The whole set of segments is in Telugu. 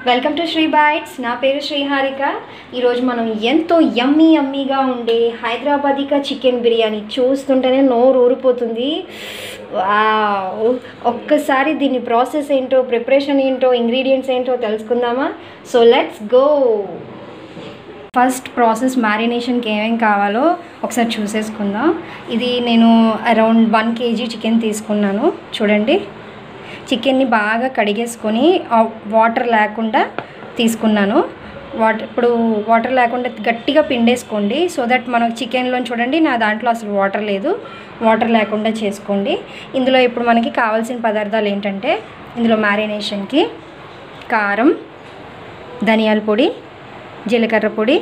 వెల్కమ్ టు శ్రీ బైట్స్ నా పేరు శ్రీహారిక ఈరోజు మనం ఎంతో యమ్మీ యమ్మీగా ఉండే హైదరాబాదీకా చికెన్ బిర్యానీ చూస్తుంటేనే నోరు ఊరిపోతుంది వావ్! ఒక్కసారి దీని ప్రాసెస్ ఏంటో ప్రిపరేషన్ ఏంటో ఇంగ్రీడియంట్స్ ఏంటో తెలుసుకుందామా so let's go first process మ్యారినేషన్కి ఏమేం కావాలో ఒకసారి చూసేసుకుందాం ఇది నేను అరౌండ్ వన్ కేజీ చికెన్ తీసుకున్నాను చూడండి చికెన్ని బాగా కడిగేసుకొని ఆ వాటర్ లేకుండా తీసుకున్నాను వాటర్ ఇప్పుడు వాటర్ లేకుండా గట్టిగా పిండేసుకోండి సో దట్ మనకు చికెన్లో చూడండి నా దాంట్లో అసలు వాటర్ లేదు వాటర్ లేకుండా చేసుకోండి ఇందులో ఇప్పుడు మనకి కావాల్సిన పదార్థాలు ఏంటంటే ఇందులో మ్యారినేషన్కి కారం ధనియాల పొడి జీలకర్ర పొడి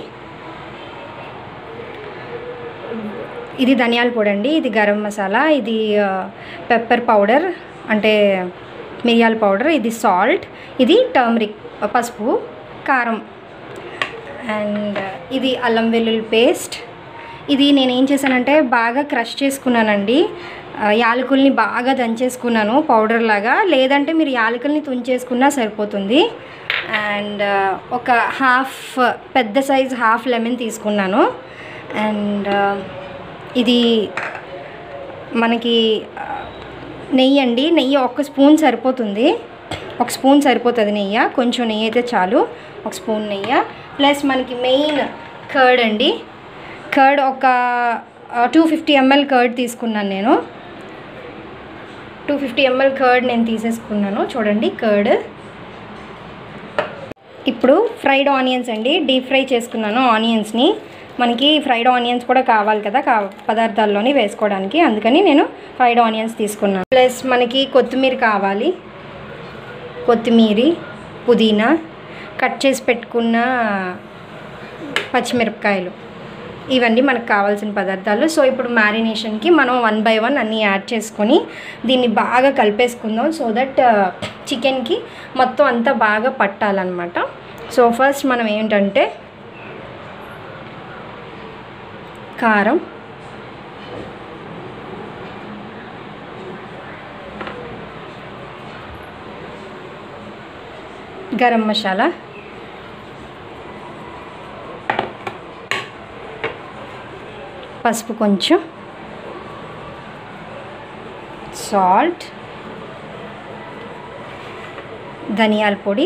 ఇది ధనియాల పొడి అండి ఇది గరం మసాలా ఇది పెప్పర్ పౌడర్ అంటే మిరియాల పౌడర్ ఇది సాల్ట్ ఇది టర్మరిక్ పసుపు కారం అండ్ ఇది అల్లం వెల్లుల్లి పేస్ట్ ఇది నేను ఏం చేశానంటే బాగా క్రష్ చేసుకున్నానండి ఆ, యాలకుల్ని బాగా దంచేసుకున్నాను పౌడర్ లాగా లేదంటే మీరు యాలకుల్ని తుంచేసుకున్నా సరిపోతుంది అండ్ ఒక హాఫ్ పెద్ద సైజ్ హాఫ్ లెమన్ తీసుకున్నాను అండ్ ఇది మనకి ఆ, నెయ్యి అండి నెయ్యి ఒక స్పూన్ సరిపోతుంది ఒక స్పూన్ సరిపోతుంది నెయ్యి కొంచెం నెయ్యి అయితే చాలు ఒక స్పూన్ నెయ్యి ప్లస్ మనకి మెయిన్ కర్డ్ అండి కర్డ్ ఒక టూ ఫిఫ్టీ ఎంఎల్ కర్డ్ తీసుకున్నాను నేను టూ ఫిఫ్టీ ఎంఎల్ కర్డ్ నేను తీసేసుకున్నాను చూడండి కర్డ్ ఇప్పుడు ఫ్రైడ్ ఆనియన్స్ అండి డీప్ ఫ్రై చేసుకున్నాను ఆనియన్స్ని మనకి ఫ్రైడ్ ఆనియన్స్ కూడా కావాలి కదా కా పదార్థాల్లోని వేసుకోవడానికి అందుకని నేను ఫ్రైడ్ ఆనియన్స్ తీసుకున్నాను ప్లస్ మనకి కొత్తిమీర కావాలి కొత్తిమీర పుదీనా కట్ చేసి పెట్టుకున్న పచ్చిమిరపకాయలు ఇవన్నీ మనకు కావాల్సిన పదార్థాలు సో ఇప్పుడు మ్యారినేషన్కి మనం వన్ బై వన్ అన్నీ యాడ్ చేసుకొని దీన్ని బాగా కలిపేసుకుందాం సో దట్ చికెన్కి మొత్తం అంతా బాగా పట్టాలన్నమాట సో ఫస్ట్ మనం ఏంటంటే కారం గరం మసాలా పసుపు కొంచెం సాల్ట్ ధనియాల పొడి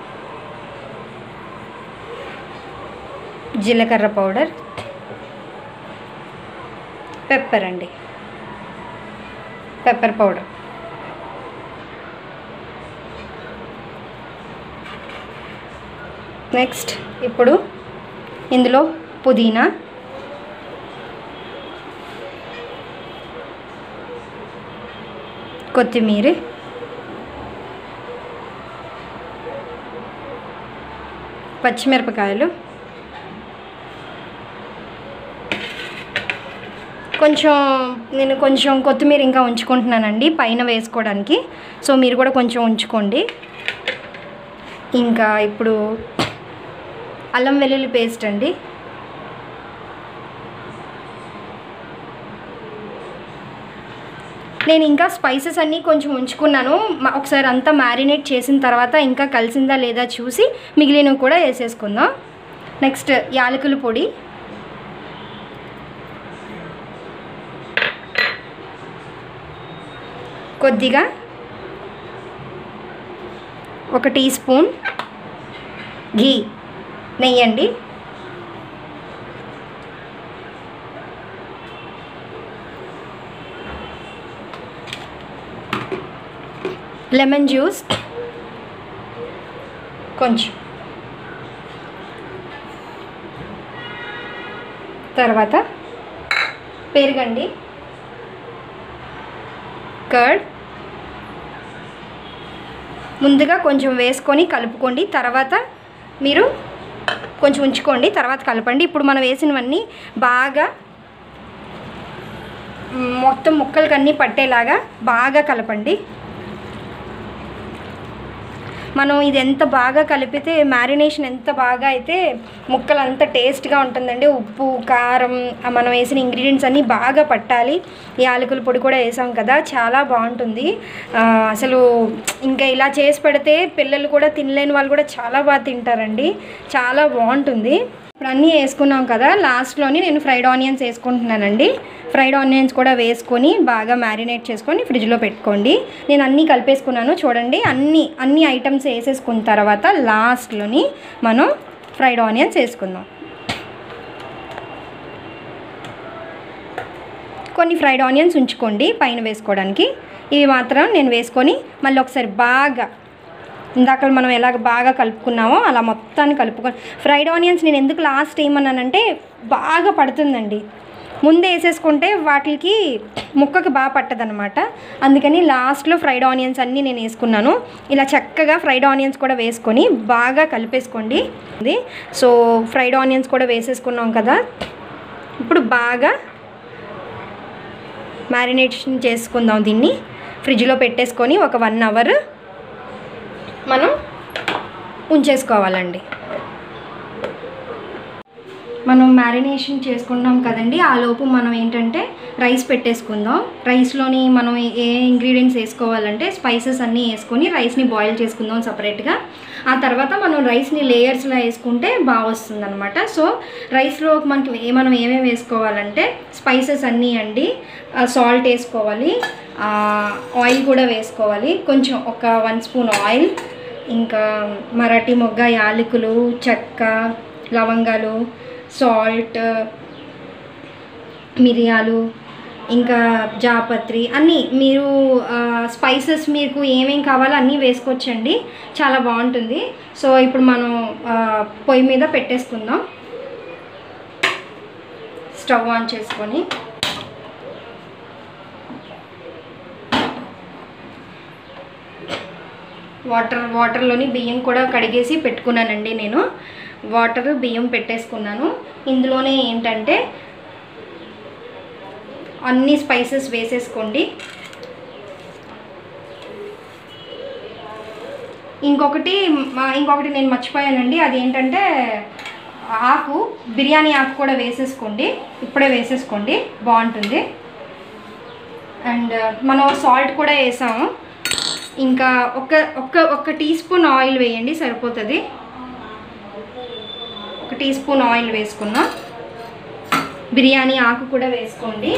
జీలకర్ర పౌడర్ పెప్పర్ అండి పెప్పర్ పౌడర్ నెక్స్ట్ ఇప్పుడు ఇందులో పుదీనా కొత్తిమీర పచ్చిమిరపకాయలు కొంచెం నేను కొంచెం కొత్తిమీర ఇంకా ఉంచుకుంటున్నానండి పైన వేసుకోవడానికి సో మీరు కూడా కొంచెం ఉంచుకోండి ఇంకా ఇప్పుడు అల్లం వెల్లుల్లి పేస్ట్ అండి నేను ఇంకా స్పైసెస్ అన్నీ కొంచెం ఉంచుకున్నాను మ- ఒకసారి అంతా మ్యారినేట్ చేసిన తర్వాత ఇంకా కలిసిందా లేదా చూసి మిగిలినవి కూడా వేసేసుకుందాం నెక్స్ట్ యాలకుల పొడి కొద్దిగా ఒక టీ స్పూన్ ఘీ నెయ్యి అండి లెమన్ జ్యూస్ కొంచెం తర్వాత పెరుగండి కర్డ్ ముందుగా కొంచెం వేసుకొని కలుపుకోండి తర్వాత మీరు కొంచెం ఉంచుకోండి తర్వాత కలపండి ఇప్పుడు మనం వేసినవన్నీ బాగా మ్, మొత్తం ముక్కలకన్నీ పట్టేలాగా బాగా కలపండి మనం ఇది ఎంత బాగా కలిపితే మ్యారినేషన్ ఎంత బాగా అయితే ముక్కలు అంత టేస్ట్గా ఉంటుందండి ఉప్పు కారం ఆ మనం వేసిన ఇంగ్రీడియంట్స్ అన్నీ బాగా పట్టాలి యాలకుల పొడి కూడా వేసాం కదా చాలా బాగుంటుంది ఆ, అసలు ఇంకా ఇలా చేసి పెడితే పిల్లలు కూడా తినలేని వాళ్ళు కూడా చాలా బాగా తింటారండి చాలా బాగుంటుంది ఇప్పుడు అన్నీ వేసుకున్నాం కదా లాస్ట్లోని నేను ఫ్రైడ్ ఆనియన్స్ వేసుకుంటున్నానండి ఫ్రైడ్ ఆనియన్స్ కూడా వేసుకొని బాగా మ్యారినేట్ చేసుకొని ఫ్రిడ్జ్లో పెట్టుకోండి నేను అన్నీ కలిపేసుకున్నాను చూడండి అన్ని అన్ని ఐటమ్స్ వేసేసుకున్న తర్వాత లాస్ట్లోని మనం ఫ్రైడ్ ఆనియన్స్ వేసుకుందాం కొన్ని ఫ్రైడ్ ఆనియన్స్ ఉంచుకోండి పైన వేసుకోవడానికి ఇవి మాత్రం నేను వేసుకొని మళ్ళీ ఒకసారి బాగా ఇందాక మనం ఎలాగ బాగా కలుపుకున్నామో అలా మొత్తాన్ని కలుపుకొని ఫ్రైడ్ ఆనియన్స్ నేను ఎందుకు లాస్ట్ ఏమన్నానంటే బాగా పడుతుందండి ముందే వేసేసుకుంటే వాటికి ముక్కకి బాగా పట్టదనమాట అందుకని లాస్ట్లో ఫ్రైడ్ ఆనియన్స్ అన్నీ నేను వేసుకున్నాను ఇలా చక్కగా ఫ్రైడ్ ఆనియన్స్ కూడా వేసుకొని బాగా కలిపేసుకోండి ఇది సో ఫ్రైడ్ ఆనియన్స్ కూడా వేసేసుకున్నాం కదా ఇప్పుడు బాగా మ్యారినేషన్ చేసుకుందాం దీన్ని ఫ్రిడ్జ్లో పెట్టేసుకొని ఒక వన్ అవర్ మనం ఉంచేసుకోవాలండి మనం మ్యారినేషన్ చేసుకున్నాం కదండి ఆ లోపు మనం ఏంటంటే రైస్ పెట్టేసుకుందాం రైస్లోని మనం ఏ ఇంగ్రీడియంట్స్ వేసుకోవాలంటే స్పైసెస్ అన్నీ వేసుకొని రైస్ని బాయిల్ చేసుకుందాం సపరేట్గా ఆ తర్వాత మనం రైస్ని లేయర్స్లో వేసుకుంటే బాగా వస్తుంది అనమాట సో రైస్లో మనకి ఏ- మనం ఏమేమి వేసుకోవాలంటే స్పైసెస్ అన్నీ అండి సాల్ట్ వేసుకోవాలి ఆయిల్ కూడా వేసుకోవాలి కొంచెం ఒక వన్ స్పూన్ ఆయిల్ ఇంకా మరాఠీ మొగ్గ యాలకులు చెక్క లవంగాలు సాల్ట్ మిరియాలు ఇంకా జాపత్రి అన్నీ మీరు స్పైసెస్ మీకు ఏమేం కావాలో అన్నీ వేసుకోవచ్చండి చాలా బాగుంటుంది సో ఇప్పుడు మనం ఆ, పొయ్యి మీద పెట్టేసుకుందాం స్టవ్ ఆన్ చేసుకొని వాటర్ వాటర్లోని బియ్యం కూడా కడిగేసి పెట్టుకున్నానండి నేను వాటర్ బియ్యం పెట్టేసుకున్నాను ఇందులోనే ఏంటంటే అన్ని స్పైసెస్ వేసేసుకోండి ఇంకొకటి మ- ఇంకొకటి నేను మర్చిపోయానండి అది ఏంటంటే ఆకు బిర్యానీ ఆకు కూడా వేసేసుకోండి ఇప్పుడే వేసేసుకోండి బాగుంటుంది అండ్ మనం సాల్ట్ కూడా వేసాము ఇంకా ఒక ఒక ఒక టీ స్పూన్ ఆయిల్ వేయండి సరిపోతుంది ఒక టీ స్పూన్ ఆయిల్ వేసుకున్నా బిర్యానీ ఆకు కూడా వేసుకోండి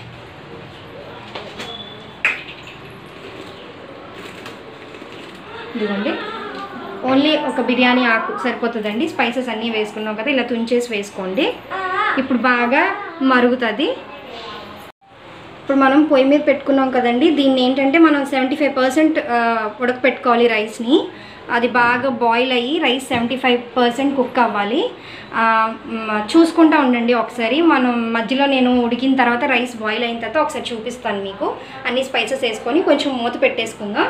ఇదిగోండి ఓన్లీ ఒక బిర్యానీ ఆకు సరిపోతుందండి స్పైసెస్ అన్నీ వేసుకున్నాం కదా ఇలా తుంచేసి వేసుకోండి ఇప్పుడు బాగా మరుగుతుంది ఇప్పుడు మనం పొయ్యి మీద పెట్టుకున్నాం కదండి దీన్ని ఏంటంటే మనం సెవెంటీ ఫైవ్ పర్సెంట్ ఉడకపెట్టుకోవాలి రైస్ని అది బాగా బాయిల్ అయ్యి rice seventy five percent cook అవ్వాలి ఆ, మ్, చూసుకుంటా ఉండండి ఒకసారి మనం మధ్యలో నేను ఉడికిన తర్వాత రైస్ బాయిల్ అయిన తర్వాత ఒకసారి చూపిస్తాను మీకు అన్ని స్పైసెస్ వేసుకొని కొంచెం మూత పెట్టేసుకుందాం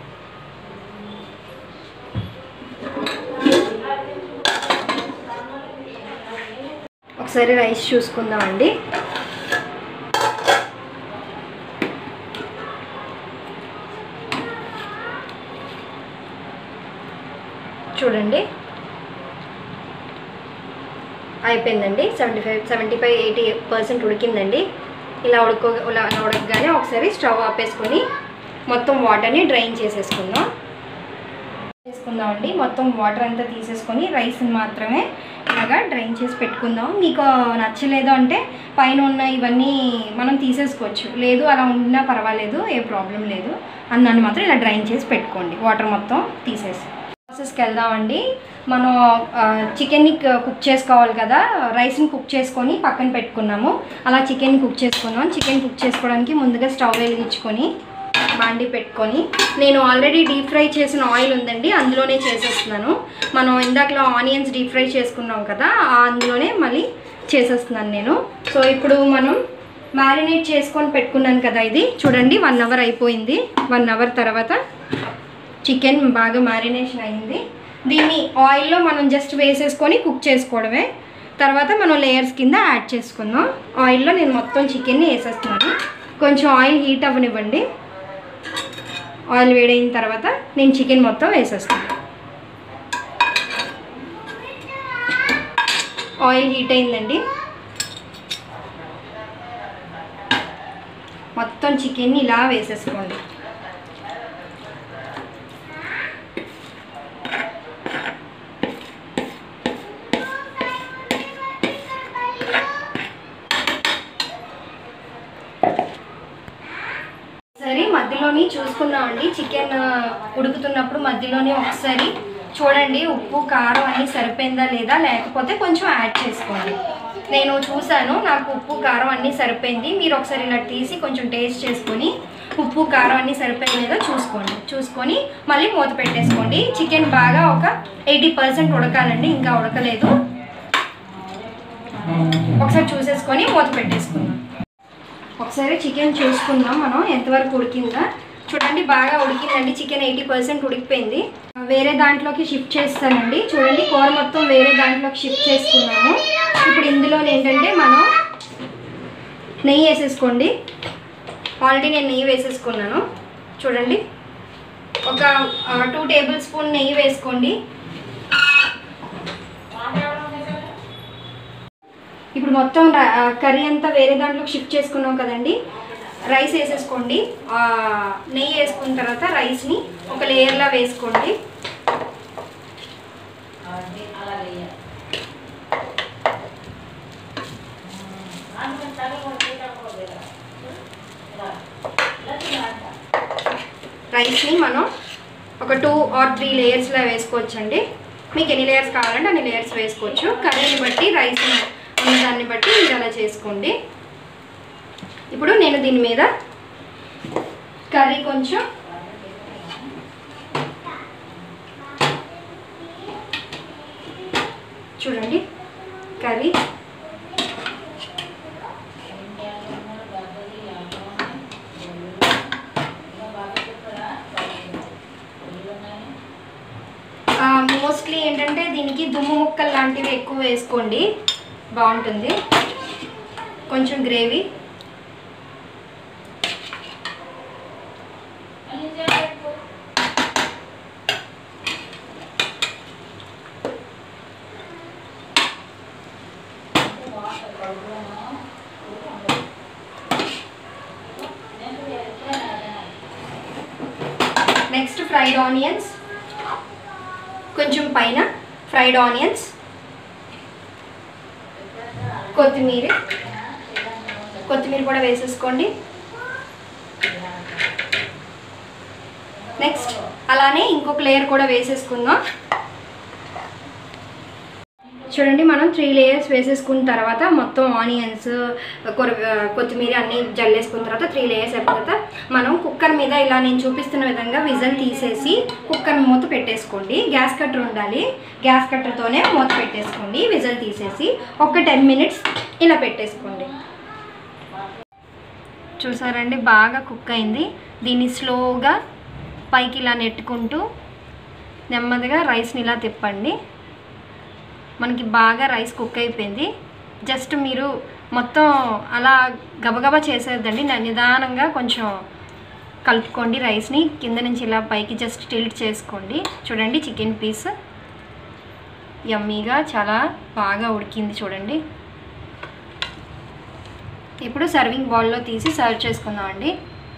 ఒకసారి రైస్ చూసుకుందాం అండి చూడండి అయిపోయిందండి seventy five seventy five eighty percent ఉడికిందండి ఇలా ఉడుకో ఇలా ఉడకగానే ఒకసారి స్టవ్ ఆపేసుకొని మొత్తం వాటర్ని డ్రైన్ చేసేసుకుందాం చేసుకుందామండి మొత్తం వాటర్ అంతా తీసేసుకొని రైస్ మాత్రమే ఇలాగా డ్రైన్ చేసి పెట్టుకుందాం మీకు నచ్చలేదు అంటే పైన ఉన్న ఇవన్నీ మనం తీసేసుకోవచ్చు లేదు అలా ఉన్నా పర్వాలేదు ఏ ప్రాబ్లం లేదు అన్నాన్ని మాత్రం ఇలా డ్రైన్ చేసి పెట్టుకోండి వాటర్ మొత్తం తీసేసి ప్రాసెస్కి వెళ్దామండి మనం ఆ, చికెన్ని క- కుక్ చేసుకోవాలి కదా రైస్ని కుక్ చేసుకొని పక్కన పెట్టుకున్నాము అలా చికెన్ కుక్ చేసుకున్నాం చికెన్ కుక్ చేసుకోవడానికి ముందుగా స్టవ్ వెలిగించుకొని బాండి పెట్టుకొని నేను ఆల్రెడీ డీప్ ఫ్రై చేసిన ఆయిల్ ఉందండి అందులోనే చేసేస్తున్నాను మనం ఇందాకలో ఆనియన్స్ డీప్ ఫ్రై చేసుకున్నాం కదా ఆ అందులోనే మళ్ళీ చేసేస్తున్నాను నేను సో ఇప్పుడు మనం మ్యారినేట్ చేసుకొని పెట్టుకున్నాను కదా ఇది చూడండి వన్ అవర్ అయిపోయింది వన్ అవర్ తర్వాత చికెన్ బాగా మ్యారినేషన్ అయింది దీన్ని ఆయిల్లో మనం జస్ట్ వేసేసుకొని కుక్ చేసుకోవడమే తర్వాత మనం లేయర్స్ కింద యాడ్ చేసుకుందాం ఆయిల్లో నేను మొత్తం చికెన్ని వేసేస్తున్నాను కొంచెం ఆయిల్ హీట్ అవ్వనివ్వండి ఆయిల్ వేడైన తర్వాత నేను చికెన్ మొత్తం వేసేస్తాను ఆయిల్ హీట్ అయిందండి మొత్తం చికెన్ని ఇలా వేసేసుకోండి సరే మధ్యలోని చూసుకున్నామండి చికెన్ ఉడుకుతున్నప్పుడు మధ్యలోనే ఒకసారి చూడండి ఉప్పు కారం అన్నీ సరిపోయిందా లేదా లేకపోతే కొంచెం యాడ్ చేసుకోండి నేను చూశాను నాకు ఉప్పు కారం అన్నీ సరిపోయింది మీరు ఒకసారి ఇలా తీసి కొంచెం టేస్ట్ చేసుకొని ఉప్పు కారం అన్నీ సరిపోయింది లేదో చూసుకోండి చూసుకొని మళ్ళీ మూత పెట్టేసుకోండి చికెన్ బాగా ఒక ఎయిటీ పర్సెంట్ ఉడకాలండి ఇంకా ఉడకలేదు ఒకసారి చూసేసుకొని మూత పెట్టేసుకుందాం ఒకసారి చికెన్ చూసుకుందాం మనం ఎంతవరకు ఉడికిందా చూడండి బాగా ఉడికిందండి చికెన్ ఎయిటీ పర్సెంట్ ఉడికిపోయింది వేరే దాంట్లోకి షిఫ్ట్ చేస్తానండి చూడండి కూర మొత్తం వేరే దాంట్లోకి షిఫ్ట్ చేసుకున్నాము ఇప్పుడు ఇందులో ఏంటంటే మనం నెయ్యి వేసేసుకోండి ఆల్రెడీ నేను నెయ్యి వేసేసుకున్నాను చూడండి ఒక టూ టేబుల్ స్పూన్ నెయ్యి వేసుకోండి ఇప్పుడు మొత్తం ర- ఆ, కర్రీ అంతా వేరే దాంట్లోకి షిఫ్ట్ చేసుకున్నాం కదండి రైస్ వేసేసుకోండి ఆ, నెయ్యి వేసుకున్న తర్వాత రైస్ని ఒక లేయర్లా వేసుకోండి రైస్ని మనం ఒక టూ ఆర్ త్రీ లేయర్స్లా వేసుకోవచ్చండి మీకు ఎన్ని లేయర్స్ కావాలంటే అన్ని లేయర్స్ వేసుకోవచ్చు కర్రీని బట్టి రైస్ ఉన్న దాన్ని బట్టి మీరు అలా చేసుకోండి ఇప్పుడు నేను దీని మీద కర్రీ కొంచెం చూడండి కర్రీ మోస్ట్లీ ఏంటంటే దీనికి దుమ్ము ముక్కలు లాంటివి ఎక్కువ వేసుకోండి బాగుంటుంది కొంచెం గ్రేవీ నెక్స్ట్ ఫ్రైడ్ ఆనియన్స్ కొంచెం పైన ఫ్రైడ్ ఆనియన్స్ కొత్తిమీర కొత్తిమీర కూడా వేసేసుకోండి నెక్స్ట్ అలానే ఇంకొక లేయర్ కూడా వేసేసుకుందాం చూడండి మనం త్రీ లేయర్స్ వేసేసుకున్న తర్వాత మొత్తం ఆనియన్స్ కొత్తిమీర అన్నీ జల్లేసుకున్న తర్వాత త్రీ లేయర్స్ అయిపోయిన తర్వాత మనం కుక్కర్ మీద ఇలా నేను చూపిస్తున్న విధంగా విజల్ తీసేసి కుక్కర్ మూత పెట్టేసుకోండి గ్యాస్ కట్టర్ ఉండాలి గ్యాస్ కట్టర్తోనే మూత పెట్టేసుకోండి విజల్ తీసేసి ఒక టెన్ మినిట్స్ ఇలా పెట్టేసుకోండి చూసారండి బాగా కుక్ అయింది దీన్ని స్లోగా పైకి ఇలా నెట్టుకుంటూ నెమ్మదిగా రైస్ని ఇలా తిప్పండి మనకి బాగా రైస్ కుక్ అయిపోయింది జస్ట్ మీరు మొత్తం అలా గబగబా చేసేద్దండి న- నిదానంగా కొంచెం కలుపుకోండి రైస్ని కింద నుంచి ఇలా పైకి జస్ట్ టిల్ట్ చేసుకోండి చూడండి చికెన్ పీస్ యమ్మీగా చాలా బాగా ఉడికింది చూడండి ఇప్పుడు సర్వింగ్ బౌల్లో తీసి సర్వ్ చేసుకుందామండి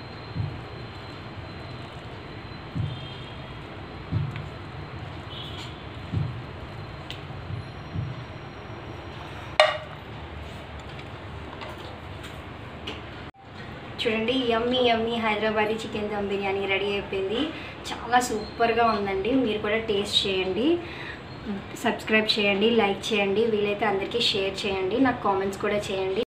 చూడండి yummy yummy Hyderabadi chicken dum biryani ready అయిపోయింది చాలా సూపర్గా ఉందండి మీరు కూడా టేస్ట్ చేయండి సబ్స్క్రైబ్ చేయండి లైక్ చేయండి వీలైతే అందరికీ షేర్ చేయండి నాకు కామెంట్స్ కూడా చేయండి